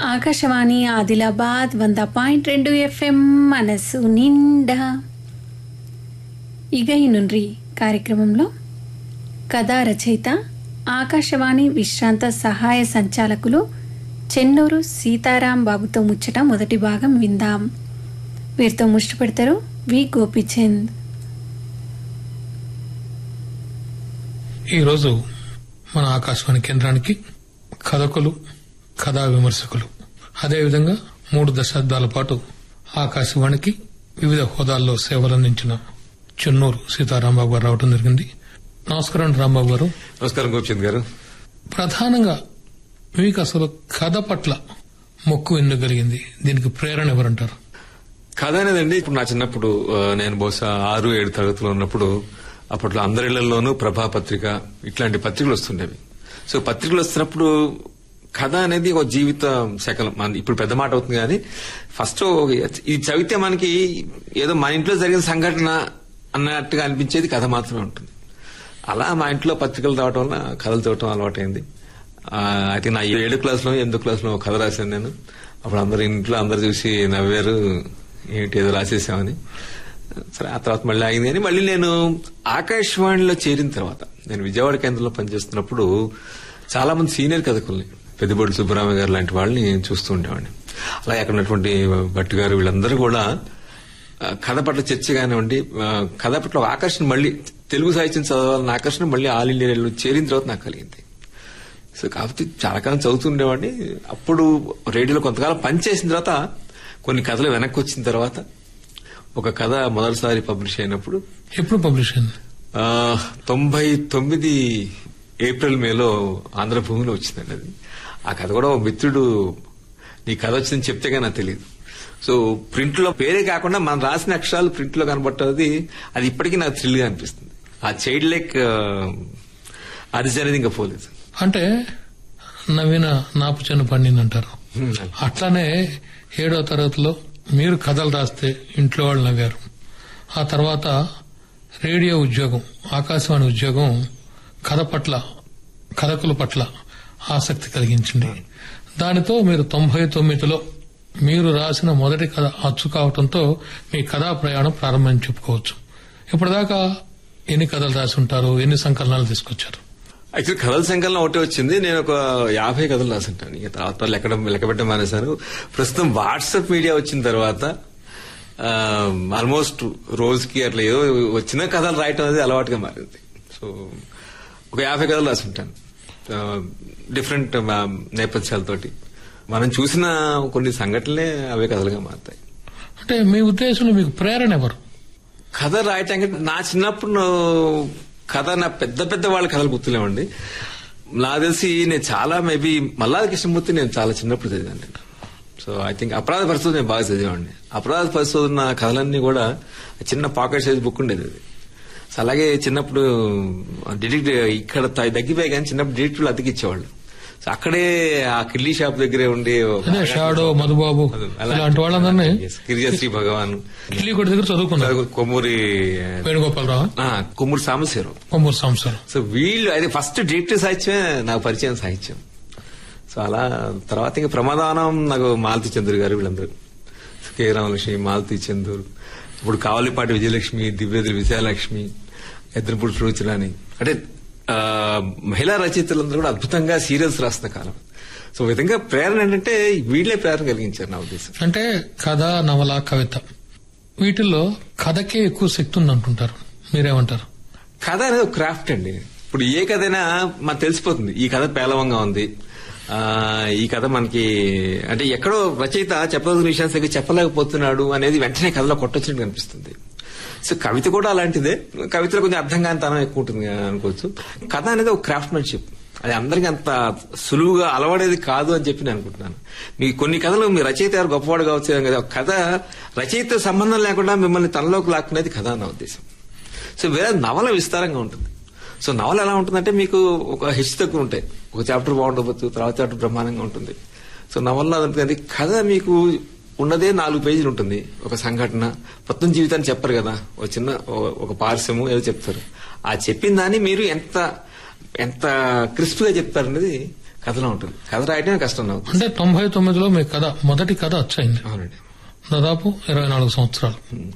ఆకాశవాణి ఆదిలాబాద్ వంద పాయింట్ రెండు ఎఫ్ఎం మనసు నిండా ఇక ఈ నుండి కార్యక్రమంలో కథా రచయిత ఆకాశవాణి విశ్రాంత సహాయ సంచాలకులు చెన్నూరు సీతారాం బాబుతో ముచ్చట మొదటి భాగం విందాం వీరితో ముష్టి పెడతారు వి గోపిచంద్ ఈరోజు మన ఆకాశవాణి కేంద్రానికి కథకులు కథా విమర్శకులు అదేవిధంగా మూడు దశాబ్దాల పాటు ఆకాశవాణికి వివిధ హోదాల్లో సేవలందించిన చెన్నూరు సీతారాంబాబు గారు రావడం జరిగింది నమస్కారం రాంబాబు గారు నమస్కారం గోపిచంద్ గారు ప్రధానంగా మీకు అసలు కథ పట్ల మొక్కు ఎందుకు కలిగింది దీనికి ప్రేరణ ఎవరంటారు కథ అనేదండి ఇప్పుడు నా చిన్నప్పుడు ఆ, నేను బహుశా ఆరు ఏడు తరగతిలో ఉన్నప్పుడు అప్పట్లో అందరిళ్లలోనూ ప్రభా పత్రిక ఇట్లాంటి పత్రికలు వస్తుండేవి సో పత్రికలు వస్తున్నప్పుడు కథ అనేది ఒక జీవిత శకలం మన ఇప్పుడు పెద్ద మాట అవుతుంది కానీ ఫస్ట్ ఇది చదివితే మనకి ఏదో మన ఇంట్లో జరిగిన సంఘటన అన్నట్టుగా అనిపించేది కథ మాత్రమే ఉంటుంది అలా మా ఇంట్లో పత్రికలు రావటం వల్ల కథలు చదవటం అలవాటైంది అయితే నా ఏడు క్లాస్లో ఎనిమిదో క్లాస్లో ఒక కథ రాశాను నేను అప్పుడు అందరు ఇంట్లో అందరు చూసి నవ్వారు ఏంటి ఏదో రాసేసామని సరే ఆ తర్వాత మళ్ళీ ఆగింది అని మళ్ళీ నేను ఆకాశవాణిలో చేరిన తర్వాత నేను విజయవాడ కేంద్రంలో పనిచేస్తున్నప్పుడు చాలా మంది సీనియర్ కథకుల్ని పెద్దబొడ్డు సుబ్బరామయ్య గారు లాంటి వాళ్ళని చూస్తూ ఉండేవాడిని అలాగే అక్కడ ఉన్నటువంటి భట్ గారు వీళ్ళందరూ కూడా ఆ, కథ పట్ల చర్చ కానివ్వండి ఆ, కథ పట్ల ఒక ఆకర్షణ మళ్ళీ తెలుగు సాహిత్యం చదవాలన్న ఆకర్షణ మళ్ళీ ఆల్ ఇండియా రేడియోలో చేరిన తర్వాత నాకు కలిగింది సో కాబట్టి చాలా కాలం చదువుతుండేవాడిని అప్పుడు రేడియోలో కొంతకాలం పనిచేసిన తర్వాత కొన్ని కథలు వెనక్కి వచ్చిన తర్వాత ఒక కథ మొదటిసారి పబ్లిష్ అయినప్పుడు ఎప్పుడు పబ్లిష్ అయింది ఆ, తొంభై తొమ్మిది ఏప్రిల్ మేలో ఆంధ్రభూమిలో వచ్చిందండి అది ఆ కథ కూడా ఓ మిత్రుడు నీ కథ వచ్చిందని చెప్తే కానీ నాకు తెలియదు సో ప్రింట్ లో పేరే కాకుండా మనం రాసిన అక్షరాలు ప్రింట్ లో కనబట్టది అది ఇప్పటికీ నాకు థ్రిల్ గా అనిపిస్తుంది ఆ చైల్డ్ లైక్ అది అనేది ఇంకా పోలేదు అంటే నవీన నాపు చెన్ను పండిందంటారు అట్లానే ఏడో తరగతిలో మీరు కథలు రాస్తే ఇంట్లో వాళ్ళు నవ్వారు ఆ తర్వాత రేడియో ఉద్యోగం ఆకాశవాణి ఉద్యోగం కథ పట్ల కథకుల పట్ల ఆసక్తి కలిగించింది దానితో మీరు తొంభై తొమ్మిదిలో మీరు రాసిన మొదటి కథ అచ్చు కావడంతో మీ కథా ప్రయాణం ప్రారంభం చెప్పుకోవచ్చు ఇప్పటిదాకా ఎన్ని కథలు రాసి ఉంటారు ఎన్ని సంకలనాలు తీసుకొచ్చారు యాక్చువల్ కథల సంకలనం ఒకటే వచ్చింది నేను ఒక యాభై కథలు రాసుంటాను ఇక తర్వాత లెక్క లెక్క పెట్టడం మానేశాను ప్రస్తుతం వాట్సాప్ మీడియా వచ్చిన తర్వాత ఆల్మోస్ట్ రోజుకి అట్లా ఏదో వచ్చిన కథలు రాయటం అనేది అలవాటుగా మారింది సో ఒక యాభై కథలు రాసుంటాను డిఫరెంట్ నేపథ్యాలతోటి మనం చూసిన కొన్ని సంఘటనలే అవే కథలుగా మారుతాయి అంటే మీ ఉద్దేశంలో మీకు ప్రేరణ ఎవరు కథ రాయటానికి నా చిన్నప్పుడు నా- కథ నా పెద్ద పెద్ద వాళ్ళ కథలు గుర్తులేమండి నాకు తెలిసి నేను చాలా మేబీ మల్లాది కృష్ణమూర్తి నేను చాలా చిన్నప్పుడు చదివాను నేను సో ఐ థింక్ అపరాధ పరిశోధన నేను బాగా చదివాడిని అపరాధ పరిశోధన కథలన్నీ కూడా చిన్న పాకెట్ సైజ్ బుక్ ఉండేది అది సో అలాగే చిన్నప్పుడు డిటెక్టివ్ ఇక్కడ త- తగ్గిపోయి కానీ చిన్నప్పుడు డిటెక్టివ్లు అతికిచ్చేవాళ్ళు సో అక్కడే ఆ కిల్లీ షాప్ దగ్గరే ఉండి ఒక- అదే షాడో మధుబాబు అలా- ఇలాంటి వాళ్ళందరినీ Yes, గిరిజశ్రీ భగవాన్ కిల్లి కొట్టి దగ్గర చదువుకున్నారు కొమ్మూరి వేణుగోపాలరావు ఆ, కొమ్మూరి సాంబశివరావు కొమ్మూరు సంవత్సరం సో వీళ్ళు అది ఫస్ట్ డిటెక్టివ్ సాహిత్యమే నాకు పరిచయం సాహిత్యం సో అలా తర్వాత ఇంకా ప్రమాదానం నాకు మాలతి చంద్ర గారు వీళ్ళందరూ కె రామలక్ష్మి మాలతి చందూర్ ఇప్పుడు కావలిపాటి విజయలక్ష్మి దివ్యదులు విజయలక్ష్మి ఎద్దనపూడి సురుచిరాని అంటే ఆ, మహిళా రచయితలందరూ కూడా అద్భుతంగా సీరియల్స్ రాస్తున్న కాలం సో ఒక విధంగా ప్రేరణ ఏంటంటే వీళ్ళే ప్రేరణ కలిగించారు నా ఉద్దేశం అంటే కథ నవల కవిత వీటిల్లో కథకే ఎక్కువ శక్తి ఉంది అంటుంటారు మీరేమంటారు కథ అనేది ఒక క్రాఫ్ట్ అండి ఇప్పుడు ఏ కథ అయినా మనకు తెలిసిపోతుంది ఈ కథ పేలవంగా ఉంది ఆ, ఈ కథ మనకి అంటే ఎక్కడో రచయిత చెప్పదగిన విషయాన్ని సరిగ్గా చెప్పలేకపోతున్నాడు అనేది వెంటనే కథలో కొట్టొచ్చినట్టు కనిపిస్తుంది సో కవిత కూడా అలాంటిదే కవితలో కొంచెం అర్థం కాని తనం ఎక్కువ ఉంటుంది అనుకోవచ్చు కథ అనేది ఒక క్రాఫ్ట్మెన్షిప్ అది అందరికీ అంత సులువుగా అలవాడేది కాదు అని చెప్పి నేను అనుకుంటున్నాను మీ కొన్ని కథలు మీ రచయిత ఎవరు గొప్పవాడు కావచ్చు ఏం కదా ఒక కథ రచయిత సంబంధం లేకుండా మిమ్మల్ని తనలోకి లాక్కునేది కథ నా ఉద్దేశం సో వేరే నవల విస్తారంగా ఉంటుంది సో నవల ఎలా ఉంటుందంటే మీకు ఒక హెచ్చు తక్కువ ఉంటాయి ఒక చాప్టర్ బాగుండవచ్చు తర్వాత చాప్టర్ బ్రహ్మాండంగా ఉంటుంది సో నవల్లో అది ఉంటుంది కథ మీకు ఉన్నదే నాలుగు పేజీలు ఉంటుంది ఒక సంఘటన మొత్తం జీవితాన్ని చెప్పరు కదా ఒక చిన్న ఒక- ఒక పార్శ్వము ఏదో చెప్తారు ఆ చెప్పిన దాన్ని మీరు ఎంత ఎంత క్రిస్ప్ గా చెప్తారనేది కథలో ఉంటుంది కథ రాయటమే కష్టం నాకు అంటే తొంభై తొమ్మిదిలో మీ కథ మొదటి కథ వచ్చయింది అవునండి దాదాపు ఇరవై నాలుగు సంవత్సరాలు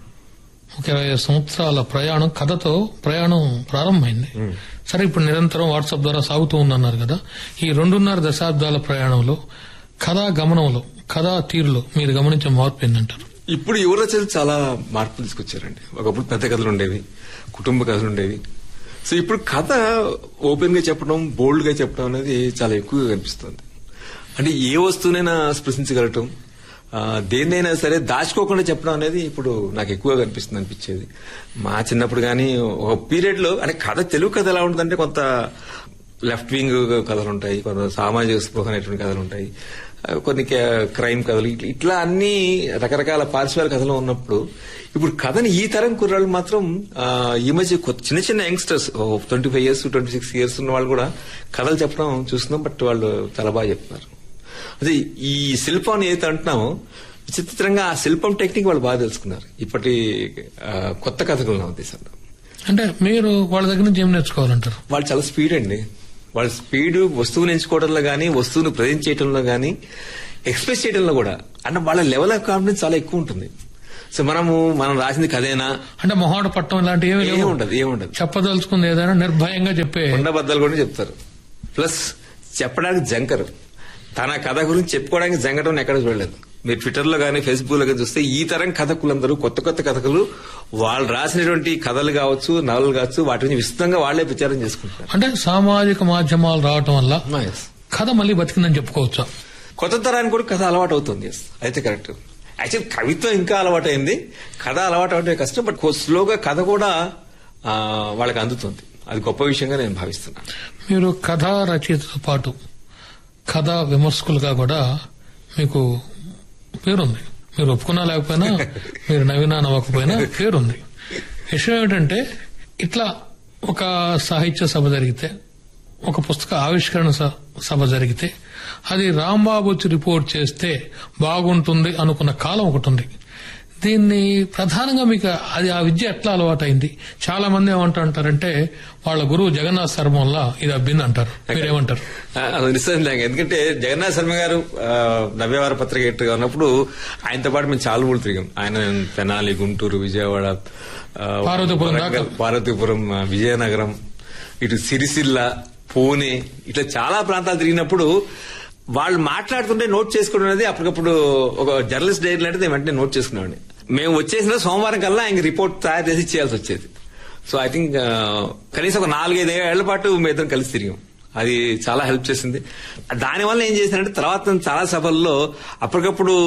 ఒక ఇరవై ఐదు సంవత్సరాల ప్రయాణం కథతో ప్రయాణం ప్రారంభమైంది సరే ఇప్పుడు నిరంతరం వాట్సాప్ ద్వారా సాగుతూ ఉందన్నారు కదా ఈ రెండున్నర దశాబ్దాల ప్రయాణంలో కథా గమనంలో కథా తీరులో మీరు గమనించే మార్పు ఏంటంటారు ఇప్పుడు యువ రచనలు చాలా మార్పులు తీసుకొచ్చారండి ఒకప్పుడు పెద్ద కథలు ఉండేవి కుటుంబ కథలు ఉండేవి సో ఇప్పుడు కథ ఓపెన్ గా చెప్పడం బోల్డ్ గా చెప్పడం అనేది చాలా ఎక్కువగా కనిపిస్తుంది అంటే ఏ వస్తువునైనా స్పృశించగలటం ఆ, దేన్నైనా సరే దాచుకోకుండా చెప్పడం అనేది ఇప్పుడు నాకు ఎక్కువగా కనిపిస్తుంది అనిపించేది మా చిన్నప్పుడు కానీ ఒక పీరియడ్ లో అంటే కథ తెలుగు కథ ఎలా ఉంటుందంటే కొంత లెఫ్ట్ వింగ్ కథలు ఉంటాయి కొంత సామాజిక స్పృహ అనేటువంటి కథలు ఉంటాయి ఆ, కొన్ని క- క్రైమ్ కథలు ఇట్లా- ఇట్లా అన్ని రకరకాల పార్శ్వాల కథలు ఉన్నప్పుడు ఇప్పుడు కథని ఈ తరం కుర్రాళ్ళు మాత్రం ఆ, ఈ మధ్య కొత్త- చిన్న చిన్న youngsters twenty five years twenty six years ఉన్న వాళ్ళు కూడా కథలు చెప్పడం చూస్తున్నాం బట్ వాళ్ళు చాలా బాగా చెప్తున్నారు అదే ఈ శిల్పం ఏదైతే అంటున్నామో విచిత్రంగా ఆ శిల్పం టెక్నిక్ వాళ్ళు బాగా తెలుసుకున్నారు ఇప్పటి ఆ, కొత్త కథకులు నా ఉద్దేశంలో అంటే మీరు వాళ్ళ దగ్గర నుంచి ఏం నేర్చుకోవాలంటారు వాళ్ళు చాలా స్పీడ్ అండి వాళ్ళ స్పీడ్ వస్తువుని ఎంచుకోవడంలో గానీ వస్తువును ప్రజెంట్ చేయడంలో గానీ ఎక్స్ప్రెస్ చేయడంలో కూడా అంటే వాళ్ళ లెవెల్ ఆఫ్ కాన్ఫిడెన్స్ చాలా ఎక్కువ ఉంటుంది సో మనము మనం రాసింది కథేనా అంటే మొహాట పట్టడం ఇలాంటి ఏమీ ఏమి లేవు ఉండదు ఏమి ఉండదు చెప్పదలుచుకుంది ఏదైనా నిర్భయంగా చెప్పే ఉండబద్దలు కూడా చెప్తారు ప్లస్ చెప్పడానికి జంకరు తన కథ గురించి చెప్పుకోవడానికి జంకటం ఎక్కడ చూడలేదు మీరు ట్విట్టర్ లో కానీ ఫేస్బుక్ లో కానీ చూస్తే ఈ తరం కథకులందరూ కొత్త కొత్త కథకులు వాళ్ళు రాసినటువంటి కథలు కావచ్చు నవలు కావచ్చు వాటి గురించి విస్తృతంగా వాళ్లే ప్రచారం చేసుకుంటారు అంటే సామాజిక మాధ్యమాలు రావటం వల్ల Yes. కథ మళ్ళీ బతికిందని చెప్పుకోవచ్చా కొత్త తరానికి కూడా కథ అలవాటు అవుతుంది yes. అయితే కరెక్ట్ యాక్చువల్ కవిత్వం ఇంకా అలవాటు అయింది కథ అలవాటు అవడం కష్టం బట్ స్లోగా కథ కూడా ఆ, వాళ్ళకి అందుతుంది అది గొప్ప విషయంగా నేను భావిస్తున్నాను మీరు కథా రచయితతో పాటు కథా విమర్శకులుగా కూడా మీకు పేరుంది మీరు ఒప్పుకున్నా లేకపోయినా మీరు నవ్వినా నవ్వకపోయినా పేరుంది విషయం ఏమిటంటే ఇట్లా ఒక సాహిత్య సభ జరిగితే ఒక పుస్తక ఆవిష్కరణ స- సభ జరిగితే అది రాంబాబు వచ్చి రిపోర్ట్ చేస్తే బాగుంటుంది అనుకున్న కాలం ఒకటి ఉంది దీన్ని ప్రధానంగా మీకు అది ఆ విద్య ఎట్లా అలవాటైంది చాలా మంది ఏమంటారంటే వాళ్ళ గురువు జగన్నాథ్ శర్మ వల్ల ఇది అబ్బింది అంటారు మీరేమంటారు ఆ, అది నిజంగా ఎందుకంటే జగన్నాథ్ శర్మ గారు ఆ, నవ్యవార పత్రిక ఎడిటర్గా ఉన్నప్పుడు ఆయనతో పాటు మేము చాలా ఊళ్ళు తిరిగాం ఆయన తెనాలి గుంటూరు విజయవాడ ఆ, పార్వతీపురం దాకా. వరంగల్, పార్వతీపురం ఆ, విజయనగరం ఇటు సిరిసిల్ల పూణే ఇట్లా చాలా ప్రాంతాలు తిరిగినప్పుడు వాళ్ళు మాట్లాడుతుంటే నోట్ చేసుకోవడం అనేది అప్పటికప్పుడు ఒక జర్నలిస్ట్ డైరీ లాంటిది నేను వెంటనే నోట్ చేసుకునేవాడిని మేము వచ్చేసిన సోమవారం కల్లా ఆయన రిపోర్ట్ తయారు చేసి చేయాల్సి వచ్చేది సో ఐ థింక్ కనీసం ఒక నాలుగైదు ఏళ్ల పాటు మేము ఇద్దరం కలిసి తిరిగాం అది చాలా హెల్ప్ చేసింది దానివల్ల ఏం చేశానంటే తర్వాత నేను చాలా సభల్లో అప్పటికప్పుడు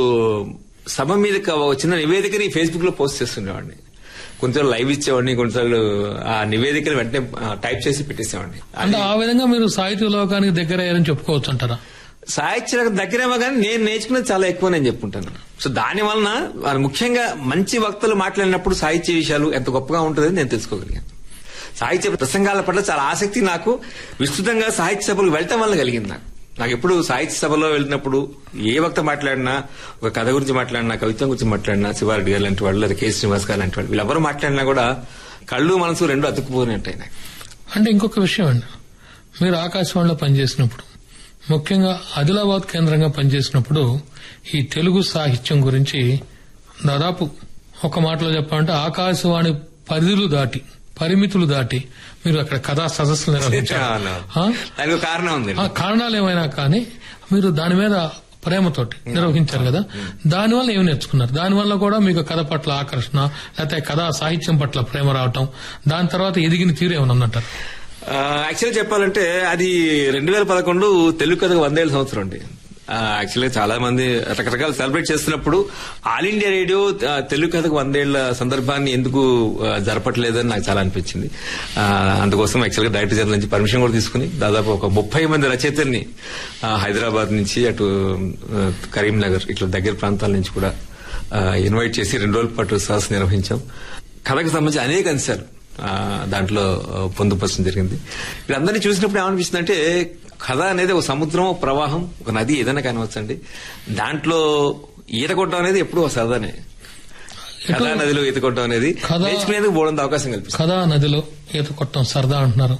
సభ మీద ఒక చిన్న నివేదికని ఫేస్బుక్ లో పోస్ట్ చేస్తుండేవాడిని కొంచెం లైవ్ ఇచ్చేవాడిని కొంచెం ఆ నివేదికను వెంటనే ఆ, టైప్ చేసి పెట్టేసేవాడిని అంటే ఆ విధంగా మీరు సాహిత్య లోకానికి దగ్గర అయ్యారని చెప్పుకోవచ్చు అంటారా సాహిత్య దగ్గరేమో కానీ నేను నేర్చుకున్నది చాలా ఎక్కువ నేను చెప్పుకుంటాను సో దాని వలన ఆ, ముఖ్యంగా మంచి వక్తలు మాట్లాడినప్పుడు సాహిత్య విషయాలు ఎంత గొప్పగా ఉంటుందని నేను తెలుసుకోగలిగాను సాహిత్య ప్రసంగాల పట్ల చాలా ఆసక్తి నాకు విస్తృతంగా సాహిత్య సభలకు వెళ్ళటం వల్ల కలిగింది నాకు నాకు ఎప్పుడు సాహిత్య సభలో వెళ్ళినప్పుడు ఏ వక్త మాట్లాడినా ఒక కథ గురించి మాట్లాడినా కవిత్వం గురించి మాట్లాడినా శివారెడ్డి గారు లాంటి వాళ్ళు లేదా కె శ్రీనివాస్ గారు లాంటి వాళ్ళు వీళ్ళెవరు మాట్లాడినా కూడా కళ్ళు మనసు రెండు అతుక్కుపోయినట్టాయి నాకు అంటే ఇంకొక విషయం అండి మీరు ఆకాశవాణిలో పనిచేసినప్పుడు ముఖ్యంగా ఆదిలాబాద్ కేంద్రంగా పనిచేసినప్పుడు ఈ తెలుగు సాహిత్యం గురించి దాదాపు ఒక మాటలో చెప్పాలంటే ఆకాశవాణి పరిధులు దాటి పరిమితులు దాటి మీరు అక్కడ కథా సదస్సులు నిర్వహించారు ఆ? దానికి ఒక కారణం ఉంది ఆ కారణాలు ఏమైనా కానీ మీరు దాని మీద ప్రేమతోటి నిర్వహించారు కదా దానివల్ల ఏమి నేర్చుకున్నారు దానివల్ల కూడా మీకు కథ పట్ల ఆకర్షణ లేకపోతే కథా సాహిత్యం పట్ల ప్రేమ రావటం దాని తర్వాత ఎదిగిన తీరు ఏమైనా ఉందంటారు యాక్చువల్గా చెప్పాలంటే అది రెండు వేల పదకొండు తెలుగు కథకు వందేళ్ల సంవత్సరం అండి యాక్చువల్గా చాలా మంది రకరకాల సెలబ్రేట్ చేస్తున్నప్పుడు ఆల్ ఇండియా రేడియో ఆ, తెలుగు కథకు వందేళ్ల సందర్భాన్ని ఎందుకు ఆ, జరపట్లేదని నాకు చాలా అనిపించింది ఆ, అందుకోసం యాక్చువల్గా డైరెక్టర్ జనరల్ నుంచి పర్మిషన్ కూడా తీసుకుని దాదాపు ఒక ముప్పై మంది రచయితల్ని ఆ, హైదరాబాద్ నుంచి అటు ఆ, కరీంనగర్ ఇట్లా దగ్గర ప్రాంతాల నుంచి కూడా ఆ, ఇన్వైట్ చేసి రెండు రోజుల పాటు సదస్సు నిర్వహించాం కథకు సంబంధించి అనేక అంశాలు ఆ, దాంట్లో ఆ, పొందుపరచడం జరిగింది వీళ్ళందరినీ చూసినప్పుడు ఏమనిపిస్తుంది అంటే కథ అనేది ఒక సముద్రం ఒక ప్రవాహం ఒక నది ఏదైనా కానివచ్చండి దాంట్లో ఈత కొట్టడం అనేది ఎప్పుడూ ఒక సరదానే కథా నదిలో ఈత కొట్టడం అనేది కథ- నేర్చుకునేందుకు బోడంత అవకాశం కల్పిస్తుంది కథా నదిలో ఈత కొట్టడం సరదా అంటున్నారు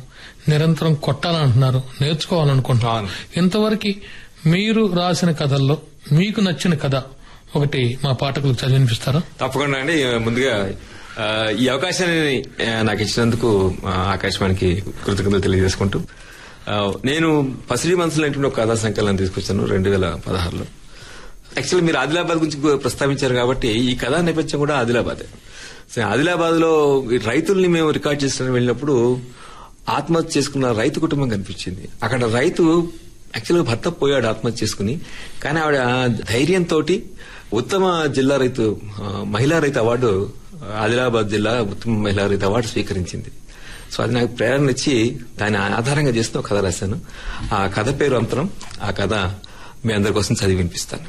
నిరంతరం కొట్టాలంటున్నారు నేర్చుకోవాలనుకుంటున్నారు అవును. ఇంతవరకు మీరు రాసిన కథల్లో మీకు నచ్చిన కథ ఒకటి మా పాఠకులకు చదివినిపిస్తారా తప్పకుండా అండి ముందుగా ఆ, ఈ అవకాశాన్ని ఆ, నాకు ఇచ్చినందుకు ఆ, ఆకాశవాణికి కృతజ్ఞతలు తెలియజేసుకుంటూ ఆ, నేను పసిడి మనసులు అంటే ఒక కథా సంకలనం తీసుకొచ్చాను రెండు వేల పదహారులో యాక్చువల్లీ మీరు ఆదిలాబాద్ గురించి ప్రస్తావించారు కాబట్టి ఈ కథా నేపథ్యం కూడా ఆదిలాబాదే సో ఆదిలాబాద్ లో రైతుల్ని మేము రికార్డ్ చేసిన వెళ్ళినప్పుడు ఆత్మహత్య చేసుకున్న రైతు కుటుంబం కనిపించింది అక్కడ రైతు యాక్చువల్గా భర్త పోయాడు ఆత్మహత్య చేసుకుని కానీ ఆవిడ ధైర్యంతో ఉత్తమ జిల్లా రైతు ఆ, మహిళా రైతు అవార్డు ఆదిలాబాద్ జిల్లా ఉత్తమ మహిళా రైతు అవార్డు స్వీకరించింది సో అది నాకు ప్రేరణ ఇచ్చి దాని ఆధారంగా చేసిన ఒక కథ రాశాను ఆ కథ పేరు అంతరం ఆ కథ మీ అందరి కోసం చదివి వినిపిస్తాను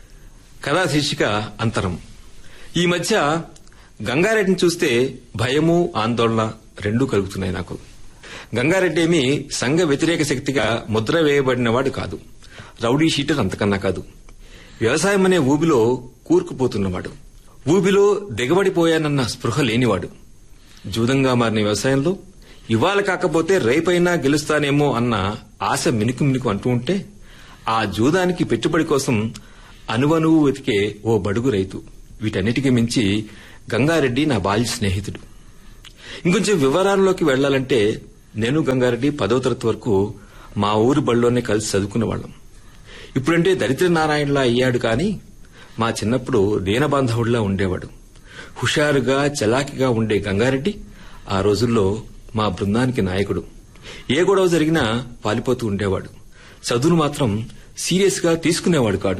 కథా శీర్షిక అంతరం ఈ మధ్య గంగారెడ్డిని చూస్తే భయము ఆందోళన రెండూ కలుగుతున్నాయి నాకు గంగారెడ్డి ఏమి సంఘ వ్యతిరేక శక్తిగా ముద్ర వేయబడినవాడు కాదు రౌడీ షీటర్ అంతకన్నా కాదు వ్యవసాయం అనే ఊబిలో కూరుకుపోతున్నవాడు ఊబిలో దిగబడిపోయానన్న స్పృహ లేనివాడు జూదంగా మారిన వ్యవసాయంలో ఇవాళ కాకపోతే రేపైనా గెలుస్తానేమో అన్న ఆశ మినుకు మినుకు అంటూ ఉంటే ఆ జూదానికి పెట్టుబడి కోసం అనువనువు వెతికే ఓ బడుగు రైతు వీటన్నిటికీ మించి గంగారెడ్డి నా బాల్య స్నేహితుడు ఇంకొంచెం వివరాల్లోకి వెళ్లాలంటే నేను గంగారెడ్డి పదో తరగతి వరకు మా ఊరి బడిలోనే కలిసి చదువుకునేవాళ్ళం ఇప్పుడంటే దరిద్ర నారాయణలా అయ్యాడు కానీ మా చిన్నప్పుడు దీనబాంధవుడిలా ఉండేవాడు హుషారుగా చలాకిగా ఉండే గంగారెడ్డి ఆ రోజుల్లో మా బృందానికి నాయకుడు ఏ గొడవ జరిగినా పాలిపోతూ ఉండేవాడు చదువును మాత్రం సీరియస్ గా తీసుకునేవాడు కాడు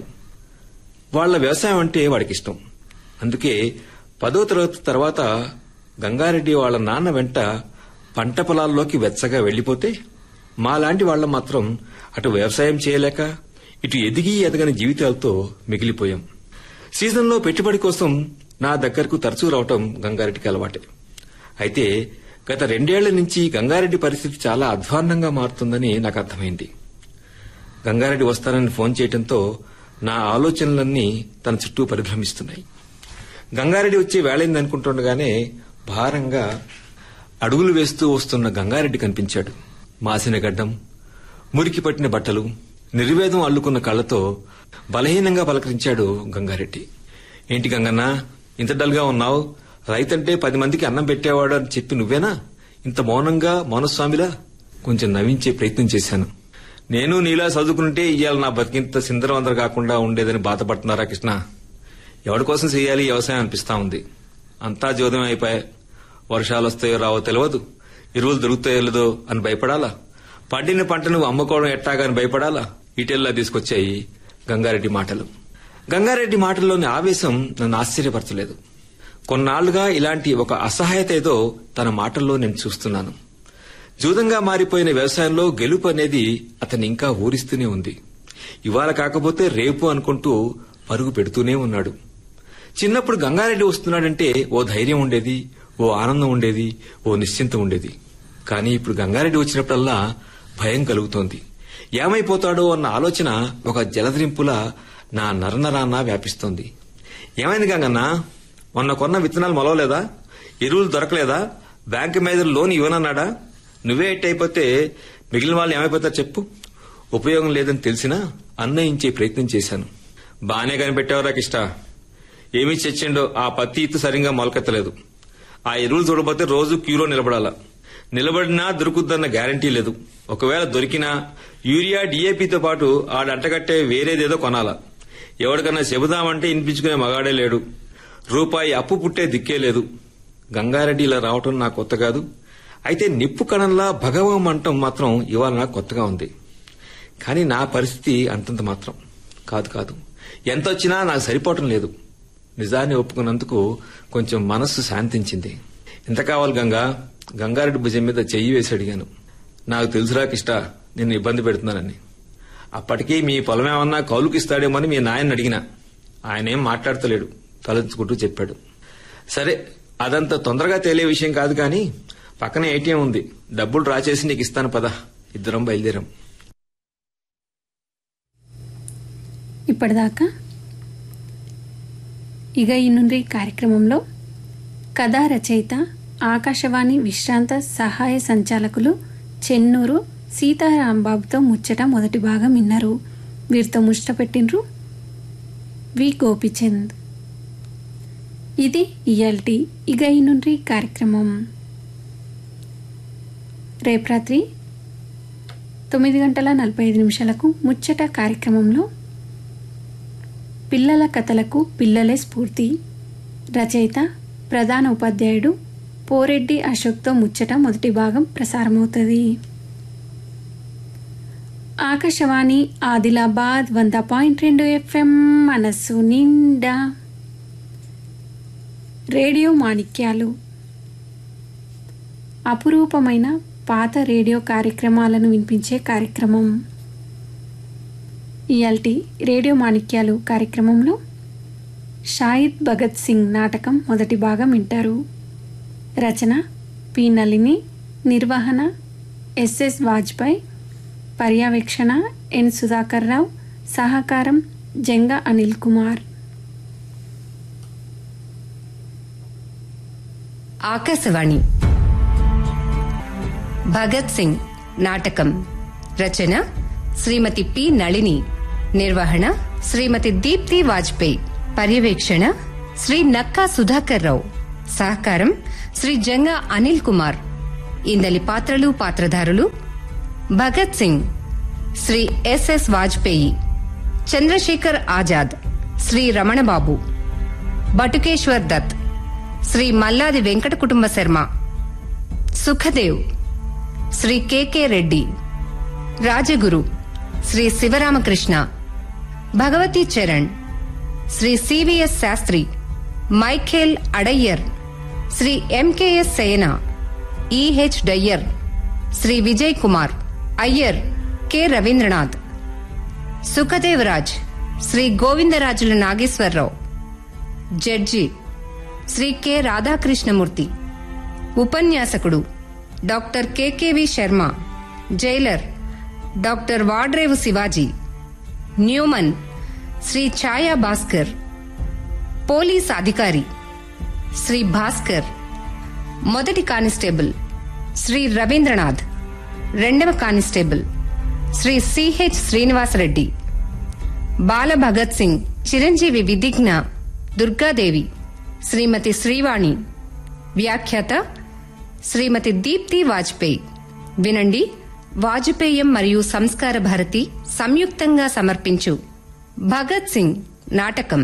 వాళ్ల వ్యవసాయం అంటే వాడికి ఇష్టం అందుకే పదో తరగతి తర్వాత గంగారెడ్డి వాళ్ళ నాన్న వెంట పంట పొలాల్లోకి వెచ్చగా వెళ్లిపోతే మాలాంటి వాళ్ళం మాత్రం అటు వ్యవసాయం చేయలేక ఇటు ఎదిగి ఎదగని జీవితాలతో మిగిలిపోయాం సీజన్లో పెట్టుబడి కోసం నా దగ్గరకు తరచూ రావటం గంగారెడ్డికి అలవాటే అయితే గత రెండేళ్ల నుంచి గంగారెడ్డి పరిస్థితి చాలా అధ్వాన్నంగా మారుతుందని నాకు అర్థమైంది గంగారెడ్డి వస్తానని ఫోన్ చేయడంతో నా ఆలోచనలన్నీ తన చుట్టూ పరిభ్రమిస్తున్నాయి గంగారెడ్డి వచ్చే వేళైంది అనుకుంటుండగానే భారంగా అడుగులు వేస్తూ వస్తున్న గంగారెడ్డి కనిపించాడు మాసిన గడ్డం మురికి పట్టిన బట్టలు నిర్వేదం అల్లుకున్న కళ్ళతో బలహీనంగా పలకరించాడు గంగారెడ్డి ఏంటి గంగన్న ఇంత డల్గా ఉన్నావు రైతంటే పది మందికి అన్నం పెట్టేవాడు అని చెప్పి నువ్వేనా ఇంత మౌనంగా మౌనస్వామిలా కొంచెం నవ్వించే ప్రయత్నం చేశాను నేను నీలా చదువుకుంటే ఇవాళ నా బతికింత సిందరవందర కాకుండా ఉండేదని బాధపడుతున్నారా కృష్ణ ఎవరి కోసం చేయాలి ఈ వ్యవసాయం అనిపిస్తా ఉంది అంతా జోదం అయిపోయాయి వర్షాలు వస్తాయో రావో తెలియదు ఎరువులు దొరుకుతాయో లేదో అని భయపడాలా పండిన పంటను అమ్ముకోవడం ఎట్టాగా అని భయపడాలా ఇటెల్లా తీసుకొచ్చాయి గంగారెడ్డి మాటలు గంగారెడ్డి మాటల్లోని ఆవేశం నన్ను ఆశ్చర్యపరచలేదు కొన్నాళ్లుగా ఇలాంటి ఒక అసహాయత ఏదో తన మాటల్లో నేను చూస్తున్నాను జూదంగా మారిపోయిన వ్యవసాయంలో గెలుపు అనేది అతన్ని ఇంకా ఊరిస్తూనే ఉంది ఇవాళ కాకపోతే రేపు అనుకుంటూ పరుగు పెడుతూనే ఉన్నాడు చిన్నప్పుడు గంగారెడ్డి వస్తున్నాడంటే ఓ ధైర్యం ఉండేది ఓ ఆనందం ఉండేది ఓ నిశ్చింత ఉండేది కానీ ఇప్పుడు గంగారెడ్డి వచ్చినప్పుడల్లా భయం కలుగుతోంది ఏమైపోతాడో అన్న ఆలోచన ఒక జలధరింపులా నా నరనరాన్న వ్యాపిస్తోంది ఏమైంది గంగన్న మొన్న కొన్న విత్తనాలు మొలవలేదా ఎరువులు దొరకలేదా బ్యాంకు మీద లోన్ ఇవ్వనన్నాడా నువ్వే ఎట్ అయిపోతే మిగిలిన వాళ్ళు ఏమైపోతారు చెప్పు ఉపయోగం లేదని తెలిసినా అన్నయించే ప్రయత్నం చేశాను బానే కనిపెట్టావురా కిష్ట ఏమీ చచ్చిండో ఆ పత్తి ఇత్తు సరిగా మొలకెత్తలేదు ఆ ఎరువులు చూడబోతే రోజు క్యూలో నిలబడాలా నిలబడినా దొరుకుద్దన్న గ్యారంటీ లేదు ఒకవేళ దొరికినా యూరియా డీఏపీతో పాటు ఆడంటగట్టే వేరేదేదో కొనాలా ఎవరికన్నా చెబుదామంటే ఇనిపించుకునే మగాడే లేడు రూపాయి అప్పు పుట్టే దిక్కే లేదు గంగారెడ్డి ఇలా రావటం నాకు కొత్త కాదు అయితే నిప్పు కణంలా భగవం అంటం మాత్రం ఇవాళ నాకు కొత్తగా ఉంది కానీ నా పరిస్థితి అంతంత మాత్రం కాదు కాదు ఎంత వచ్చినా నాకు సరిపోవటం లేదు నిజాన్ని ఒప్పుకున్నందుకు కొంచెం మనస్సు శాంతించింది ఎంత కావాలి గంగా గంగారెడ్డి భుజం మీద చెయ్యి వేసి అడిగాను నాకు తెలుసురా కిష్ట నిన్ను ఇబ్బంది పెడుతున్నానని అప్పటికీ మీ పొలం ఏమన్నా కౌలుకిస్తాడేమని మీ నాయన్ని అడిగినా ఆయనేం మాట్లాడతలేడు తలంచుకుంటూ చెప్పాడు సరే అదంత తొందరగా తేలే విషయం కాదు కానీ పక్కన ఏటీఎం ఉంది డబ్బులు డ్రా చేసి నీకు ఇస్తాను పద ఇద్దరం బయలుదేరాం ఇప్పటిదాకా ఇక ఈ నుండి కార్యక్రమంలో కథా రచయిత ఆకాశవాణి విశ్రాంత సహాయ సంచాలకులు చెన్నూరు సీతారాంబాబుతో ముచ్చట మొదటి భాగం విన్నారు వీరితో ముచ్చట పెట్టినరు వి గోపిచంద్ ఇది ఇయల్టీ ఇక ఈ నుండి కార్యక్రమం రేపు రాత్రి తొమ్మిది గంటల నలభై ఐదు నిమిషాలకు ముచ్చట కార్యక్రమంలో పిల్లల కథలకు పిల్లలే స్ఫూర్తి రచయిత ప్రధాన ఉపాధ్యాయుడు పోరెడ్డి అశోక్తో ముచ్చట మొదటి భాగం ప్రసారమవుతుంది ఆకాశవాణి ఆదిలాబాద్ వంద పాయింట్ రెండు ఎఫ్ఎం మనస్సు నిండా రేడియో మాణిక్యాలు అపురూపమైన పాత రేడియో కార్యక్రమాలను వినిపించే కార్యక్రమం ఇయాల్టి రేడియో మాణిక్యాలు కార్యక్రమంలో షాహిద్ భగత్ సింగ్ నాటకం మొదటి భాగం వింటారు రచన పి నళిని నిర్వహణ ఎస్ఎస్ వాజ్పేయి పర్యవేక్షణ ఎన్ సుధాకర్ రావు సహకారం జంగ అనిల్ కుమార్ ఆకాశవాణి భగత్ సింగ్ నాటకం రచన శ్రీమతి పి నళిని నిర్వహణ శ్రీమతి దీప్తి వాజ్పేయి పర్యవేక్షణ శ్రీ నక్కా సుధాకర్ రావు సహకారం శ్రీ జంగా అనిల్ కుమార్ ఇందలి పాత్రలు పాత్రధారులు Bhagat Singh Shri S S Vajpayee Chandrashekhar Azad Shri Ramana Babu Batukeshwar Dutt Shri Malladi Venkata Kutumba Sarma Sukhdev Shri K K Reddy Rajguru Shri Sivaramakrishna Bhagwati Charan Shri C V S Sastry Michael O'Dwyer Shri M K S Sena E H Dyer Shri Vijay Kumar Iyer K Ravindranath Sukhdevraj Shri Govindarajula Nageswara Rao judge Shri K Radhakrishnamurthy ఉపన్యాసకుడు doctor K K V Sharma jailer doctor Vadrevu Shivaji Newman Shri Chaya Bhaskar police అధికారి శ్రీ భాస్కర్ మొదటి కానిస్టేబుల్ శ్రీ రవీంద్రనాథ్ రెండవ కానిస్టేబుల్ శ్రీ సిహెచ్ శ్రీనివాసరెడ్డి బాల భగత్ సింగ్ చిరంజీవి విధిజ్ఞ దుర్గాదేవి శ్రీమతి శ్రీవాణి వ్యాఖ్యాత శ్రీమతి దీప్తి వాజ్పేయి వినండి వాజపేయం మరియు సంస్కార భారతి సంయుక్తంగా సమర్పించు భగత్ సింగ్ నాటకం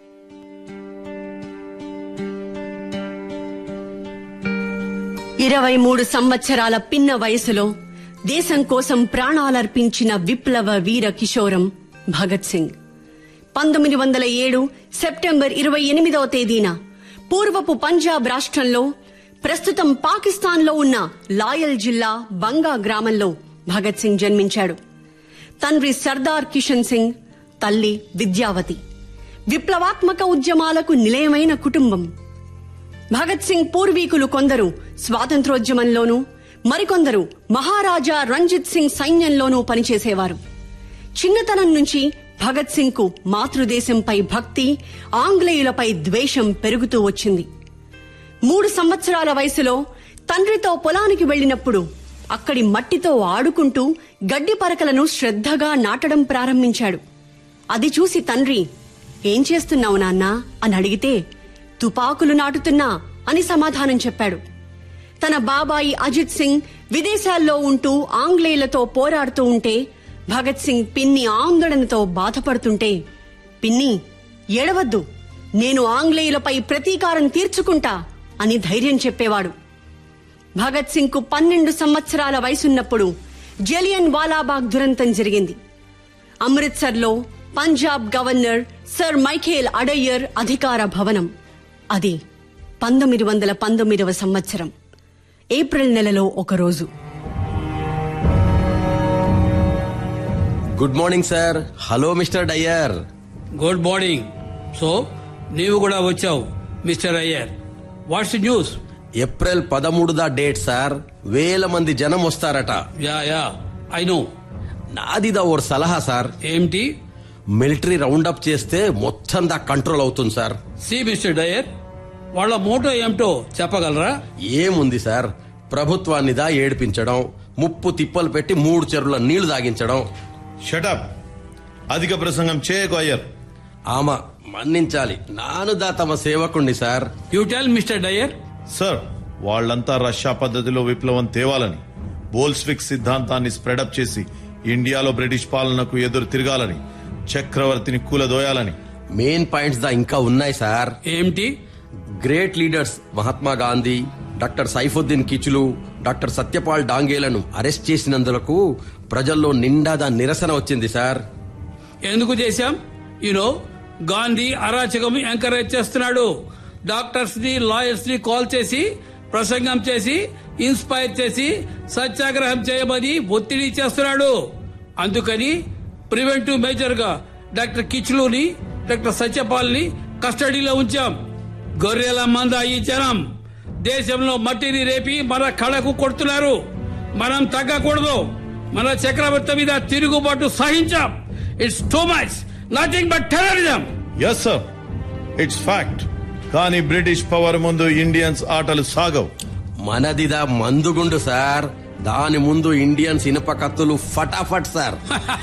ఇరవై మూడు సంవత్సరాల పిన్న వయసులో దేశం కోసం ప్రాణాలర్పించిన విప్లవ వీర కిషోరం భగత్ సింగ్ పంతొమ్మిది వందల ఏడు సెప్టెంబర్ ఇరవై ఎనిమిదవ తేదీన పూర్వపు పంజాబ్ రాష్ట్రంలో ప్రస్తుతం పాకిస్తాన్లో ఉన్న లాయల్ జిల్లా బంగా గ్రామంలో భగత్ సింగ్ జన్మించాడు తండ్రి సర్దార్ కిషన్ సింగ్ తల్లి విద్యావతి విప్లవాత్మక ఉద్యమాలకు నిలయమైన కుటుంబం భగత్ సింగ్ పూర్వీకులు కొందరు స్వాతంత్రోద్యమంలోనూ మరికొందరు మహారాజా రంజిత్ సింగ్ సైన్యంలోనూ పనిచేసేవారు చిన్నతనం నుంచి భగత్ సింగ్ కు మాతృదేశంపై భక్తి ఆంగ్లేయులపై ద్వేషం పెరుగుతూ వచ్చింది మూడు సంవత్సరాల వయసులో తండ్రితో పొలానికి వెళ్లినప్పుడు అక్కడి మట్టితో ఆడుకుంటూ గడ్డి పరకలను శ్రద్ధగా నాటడం ప్రారంభించాడు అది చూసి తండ్రి ఏం చేస్తున్నావు నాన్నా అని అడిగితే తుపాకులు నాటుతున్నా అని సమాధానం చెప్పాడు తన బాబాయి అజిత్ సింగ్ విదేశాల్లో ఉంటూ ఆంగ్లేయులతో పోరాడుతూ ఉంటే భగత్ సింగ్ పిన్ని ఆందోళనతో బాధపడుతుంటే పిన్ని ఏడవద్దు నేను ఆంగ్లేయులపై ప్రతీకారం తీర్చుకుంటా అని ధైర్యం చెప్పేవాడు భగత్ సింగ్ కు పన్నెండు సంవత్సరాల వయసున్నప్పుడు జలియన్ వాలాబాగ్ దురంతం జరిగింది అమృత్సర్లో Punjab governor sir Michael O'Dwyer అధికార భవనం అది పంతొమ్మిది వందల పంతొమ్మిదవ సంవత్సరం ఏప్రిల్ నెలలో ఒక రోజు good morning sir hello mister Dyer good morning so నీవు కూడా వచ్చావు mister Iyer what's news April పదమూడు దా డేట్ సార్ వేల మంది జనం వస్తారట యా యా ఐ నో నాదిదా ఓ సలహా సార్ ఏమిటి మిలిటరీ రౌండ్ అప్ చేస్తే మొత్తం దా కంట్రోల్ అవుతుంది సార్ సి మిస్టర్ డయర్ వాళ్ళ మోటో ఏమిటో చెప్పగలరా ఏముంది సార్ ప్రభుత్వాన్నిదా ఏడిపించడం ముప్పు తిప్పలు పెట్టి మూడు చెరువుల నీళ్లు తాగించడం షటప్ అధిక ప్రసంగం చేయకు అయ్యర్ ఆమె మన్నించాలి నానుదా తమ సేవకుండి sir you tell mister Dyer sir వాళ్ళంతా రష్యా పద్ధతిలో విప్లవం తేవాలని బోల్స్విక్ సిద్ధాంతాన్ని స్ప్రెడప్ చేసి ఇండియాలో బ్రిటిష్ పాలనకు ఎదురు తిరగాలని చక్రవర్తిని కూలదోయాలని మెయిన్ పాయింట్స్ దా ఇంకా ఉన్నాయి సార్ ఏమిటి great leaders Mahatma Gandhi doctor Saifuddin Kitchlew doctor Satyapal డాంగేలను అరెస్ట్ చేసినందులకు ప్రజల్లో నిండాదా నిరసన వచ్చింది సార్ ఎందుకు చేశాం యూనో గాంధీ అరాచకం ఎంకరేజ్ చేస్తున్నాడు డాక్టర్స్ ని లాయర్స్ ని కాల్ చేసి ప్రసంగం చేసి ఇన్స్పైర్ చేసి సత్యాగ్రహం చేయమని ఒత్తిడి చేస్తున్నాడు అందుకని ప్రివెంటివ్ మేజర్ గా డాక్టర్ కిచ్లుని డాక్టర్ సత్యపాల్ ని కస్టడీలో ఉంచాం గొర్రెల మంద ఈ జనం దేశంలో మట్టిని రేపి మన కళకు కొడుతున్నారు మనం తగ్గకూడదు మన చక్రవర్తి మీద తిరుగుబాటు సహించాం it's too much nothing but terrorism yes sir it's fact కానీ బ్రిటిష్ పవర్ ముందు ఇండియన్స్ ఆటలు సాగవు మనదిదా మందుగుండు సార్ దాని ముందు ఇండియన్స్ ఇనుప కత్తులు ఫటాఫట్ సార్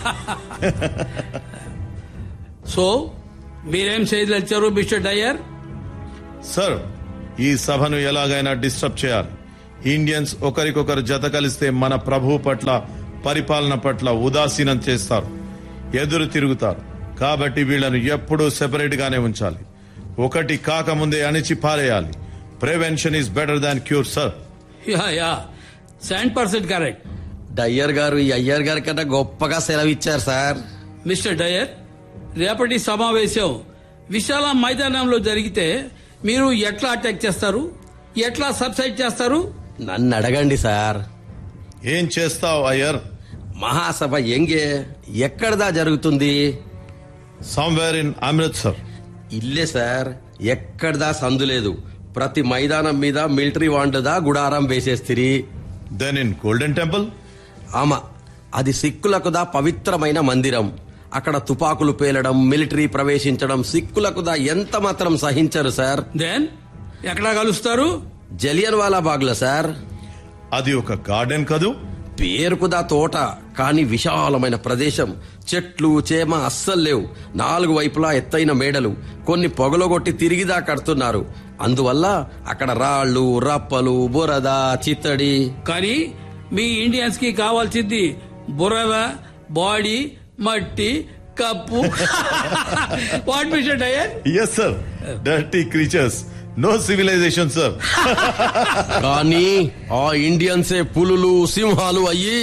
సో మీరేం చేయదలిచారు మిస్టర్ డయ్యర్ సార్ ఈ సభను ఎలాగైనా డిస్టర్బ్ చేయాలి ఇండియన్స్ ఒకరికొకరు జత కలిస్తే మన ప్రభువు పట్ల పరిపాలన పట్ల ఉదాసీనం చేస్తారు ఎదురు తిరుగుతారు కాబట్టి వీళ్ళను ఎప్పుడూ సెపరేట్ గానే ఉంచాలి ఒకటి కాకముందే అణిచి పారేయాలి prevention is better than cure sir yeah yeah seven percent correct Dyer garu ఈ అయ్యర్ గారి కన్నా గొప్పగా సెలవిచ్చారు సార్ మిస్టర్ డయర్ రేపటి సమావేశం విశాల మైదానంలో జరిగితే మీరు ఎట్లా అటాక్ చేస్తారు ఎట్లా సబ్సైడ్ చేస్తారు నన్ను అడగండి సార్ ఏం చేస్తావు అయ్యర్ మహాసభ ఎంగే ఎక్కడదా జరుగుతుంది సమ్వేర్ ఇన్ అమృత్సర్ ఇల్లే సార్ ఎక్కడదా సందు లేదు ప్రతి మైదానం మీద మిలిటరీ వాండదా గుడారం వేసేస్తిరి దెన్ ఇన్ గోల్డెన్ టెంపుల్ ఆమ అది సిక్కులకుదా పవిత్రమైన మందిరం అక్కడ తుపాకులు పేలడం మిలిటరీ ప్రవేశించడం సిక్కులకుదా ఎంత మాత్రం సహించరు సార్ దెన్ ఎక్కడ కలుస్తారు జలియన్ వాలా బాగ్లో సార్ అది ఒక గార్డెన్ కదూ పేరుకుదా తోట కానీ విశాలమైన ప్రదేశం చెట్లు చేమ అస్సలు లేవు నాలుగు వైపులా ఎత్తైన మేడలు కొన్ని పొగలగొట్టి తిరిగిదా కడుతున్నారు అందువల్ల అక్కడ రాళ్ళు రప్పలు బురద చిత్తడి కానీ మీ ఇండియన్స్ కి కావాల్సింది బురద బాడీ మట్టి కప్పు what mister Dyer yes sir dirty creatures no civilization sir కానీ ఆ ఇండియన్సే పులులు సింహాలు అయ్యి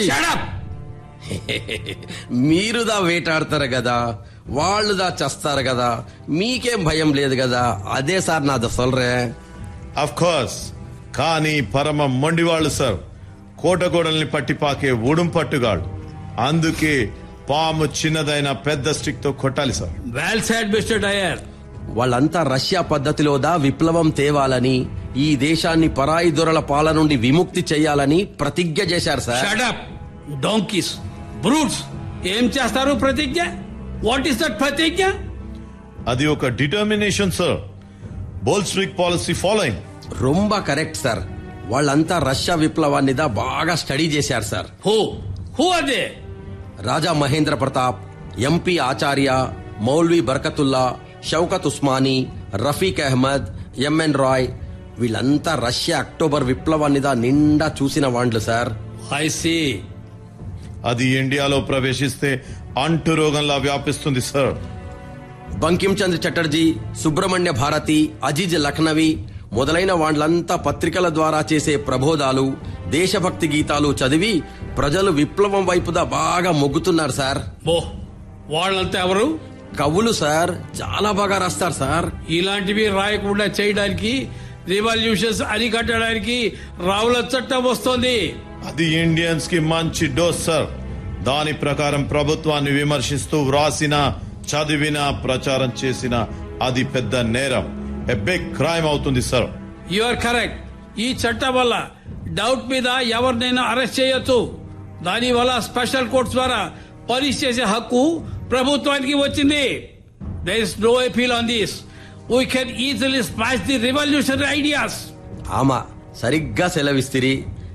మీరుదా వేటాడతారు కదా వాళ్ళుదా చస్తారు కదా మీకేం భయం లేదు కదా అదే సార్ నాది సొల్రే అఫ్ కోర్స్ కానీ పరమ మొండివాళ్ళు సార్ కోటగోడల్ని పట్టిపాకే ఉడుం పట్టుగాడు అందుకే పాము చిన్నదైన పెద్ద స్టిక్ తో కొట్టాలి sir well said mister Dyer వాళ్ళంతా రష్యా పద్ధతిలోదా విప్లవం తేవాలని ఈ దేశాన్ని పరాయి దొరల పాల నుండి విముక్తి చేయాలని ప్రతిజ్ఞ చేశారు సార్ షటప్ డోంకీస్ బ్రూట్స్ ఏం చేస్తారు ప్రతిజ్ఞ వాట్ ఈస్ దట్ ప్రతిజ్ఞ అది ఒక determination sir Bolshevik policy following రొంబ కరెక్ట్ సార్ వాళ్ళంతా రష్యా విప్లవాన్నిదా బాగా స్టడీ చేశారు sir who who are they Raja Mahendra Pratap M P Acharya Maulvi Barkatullah Shaukat Usmani Rafiq Ahmad M N Roy వీళ్ళంతా రష్యా అక్టోబర్ విప్లవాన్నిదా నిండా చూసిన వాండ్లు సార్ ఐ సీ అది ఇండియాలో ప్రవేశిస్తే అంటు రోగంలా వ్యాపిస్తుంది సార్ బంకిం చంద్ర చటర్జీ సుబ్రహ్మణ్య భారతి అజీజ్ లఖ్నవి మొదలైన వాండ్లంతా పత్రికల ద్వారా చేసే ప్రబోధాలు దేశభక్తి గీతాలు చదివి ప్రజలు విప్లవం వైపుదా బాగా మొగ్గుతున్నారు సార్ బో వాళ్ళంతా ఎవరు కవులు సార్ చాలా బాగా రాస్తారు సార్ ఇలాంటివి రాయకుండా చేయడానికి రివల్యూషన్స్ అరికట్టడానికి రావుల చట్టం వస్తోంది అది ఇండియన్స్ కి మంచి డోస్ సార్ దాని ప్రకారం ప్రభుత్వాన్ని విమర్శిస్తూ వ్రాసిన చదివిన ప్రచారం చేసిన అది పెద్ద నేరం ఎ బిగ్ క్రైమ్ అవుతుంది సార్ యు ఆర్ కరెక్ట్ ఈ చట్టం వల్ల డౌట్ మీద ఎవరినైనా అరెస్ట్ చేయొచ్చు దాని వల్ల స్పెషల్ కోర్ట్స్ ద్వారా పనిష్ చేసే హక్కు ప్రభుత్వానికి వచ్చింది there is no appeal on this we can easily smash the revolution ideas ఆమా సరిగ్గా సెలవిస్తిరి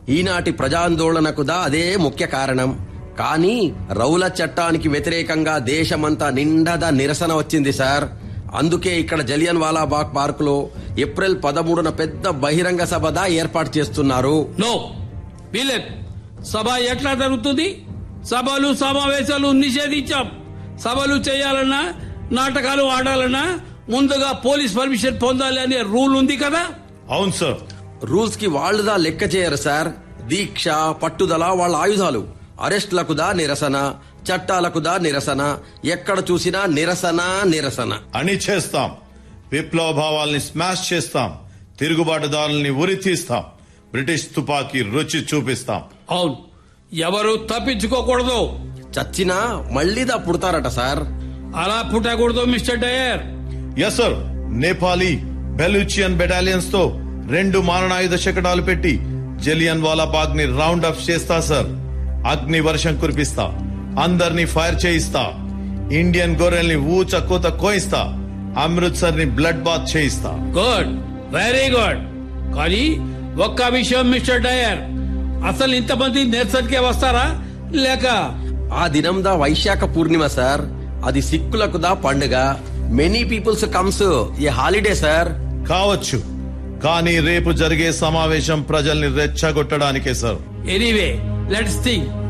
ఈనాటి ప్రజాందోళనకు దా అదే ముఖ్య కారణం కానీ రౌల చట్టానికి వ్యతిరేకంగా దేశమంతా నిండదా నిరసన వచ్చింది సార్ అందుకే ఇక్కడ జలియన్ వాలాబాగ్ పార్కులో ఏప్రిల్ పదమూడున పెద్ద బహిరంగ సభదా ఏర్పాటు చేస్తున్నారు నో వీలేదు సభ ఎట్లా జరుగుతుంది సభలు సమావేశాలు నిషేధించాం సభలు చేయాలన్నా నాటకాలు ఆడాలన్నా ముందుగా పోలీస్ పర్మిషన్ పొందాలి అనే రూల్ ఉంది కదా అవును సార్ రూల్స్ కి వాళ్ళుదా లెక్క చేయరు సార్ దీక్ష పట్టుదల వాళ్ళ ఆయుధాలు అరెస్టులకు దా నిరసన చట్టాలకు దా నిరసన ఎక్కడ చూసినా నిరసన నిరసన అని చేస్తాం విప్లవ భావాల్ని స్మాష్ చేస్తాం తిరుగుబాటుదారుల్ని ఉరి తీస్తాం బ్రిటిష్ తుపాకీ రుచి చూపిస్తాం అవును ఎవరు తప్పించుకోకూడదు చచ్చినా మళ్ళీదా పుడతారట సార్ అలా పుట్టకూడదు mister Dyer yes sir Nepali Baluchian battalions తో రెండు మారణాయుధ శకటాలు పెట్టి జలియన్ వాలా బాగ్ ని రౌండ్ అప్ చేస్తా సార్ అగ్ని వర్షం కురిపిస్తా అందరినీ ఫైర్ చేయిస్తా ఇండియన్ గొర్రెల్ని ఊచ కూత కోయిస్తా అమృత్సర్ ని బ్లడ్ బాత్ చేయిస్తా గుడ్ వెరీ గుడ్ కానీ ఒక్క విషయం మిస్టర్ డయర్ అసలు ఇంతమంది నిరసనకే వస్తారా లేక ఆ దినందా వైశాఖ పూర్ణిమ సార్ అది సిక్కులకు దా పండుగ మెనీ పీపుల్స్ కమ్స్ ఈ హాలిడే సార్ కావచ్చు కానీ రేపు జరిగే సమావేశం ప్రజల్ని రెచ్చగొట్టడానికే సార్ ఎనీవే లెట్స్ థింక్